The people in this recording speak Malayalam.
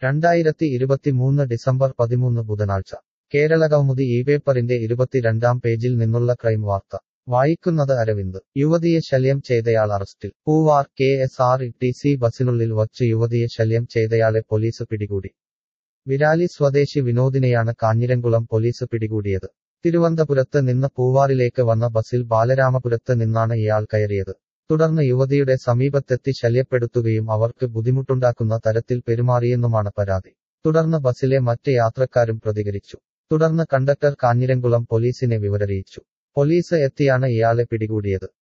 രണ്ടായിരത്തി ഇരുപത്തിമൂന്ന് ഡിസംബർ പതിമൂന്ന് ബുധനാഴ്ച കേരളകൗമുദി ഈ പേപ്പറിന്റെ ഇരുപത്തിരണ്ടാം പേജിൽ നിന്നുള്ള ക്രൈം വാർത്ത വായിക്കുന്നത് അരവിന്ദ് യുവതിയെ ശല്യം ചെയ്തയാൾ അറസ്റ്റിൽ Poovar K S R T C ബസിനുള്ളിൽ വച്ച് യുവതിയെ ശല്യം ചെയ്തയാളെ പോലീസ് പിടികൂടി വിരാലി സ്വദേശി വിനോദിനെയാണ് കാഞ്ഞിരംകുളം പോലീസ് പിടികൂടിയത് തിരുവനന്തപുരത്ത് നിന്ന് പൂവാറിലേക്ക് വന്ന ബസിൽ ബാലരാമപുരത്ത് നിന്നാണ് ഇയാൾ കയറിയത് തുടർന്ന് യുവതിയുടെ സമീപത്തെത്തി ശല്യപ്പെടുത്തുകയും അവർക്ക് ബുദ്ധിമുട്ടുണ്ടാക്കുന്ന തരത്തിൽ പെരുമാറിയെന്നുമാണ് പരാതി തുടർന്ന് ബസിലെ മറ്റ് യാത്രക്കാരും പ്രതികരിച്ചു തുടർന്ന് കണ്ടക്ടർ കാഞ്ഞിരംകുളം പോലീസിനെ വിവരറിയിച്ചു പോലീസ് എത്തിയാണ് ഇയാളെ പിടികൂടിയത്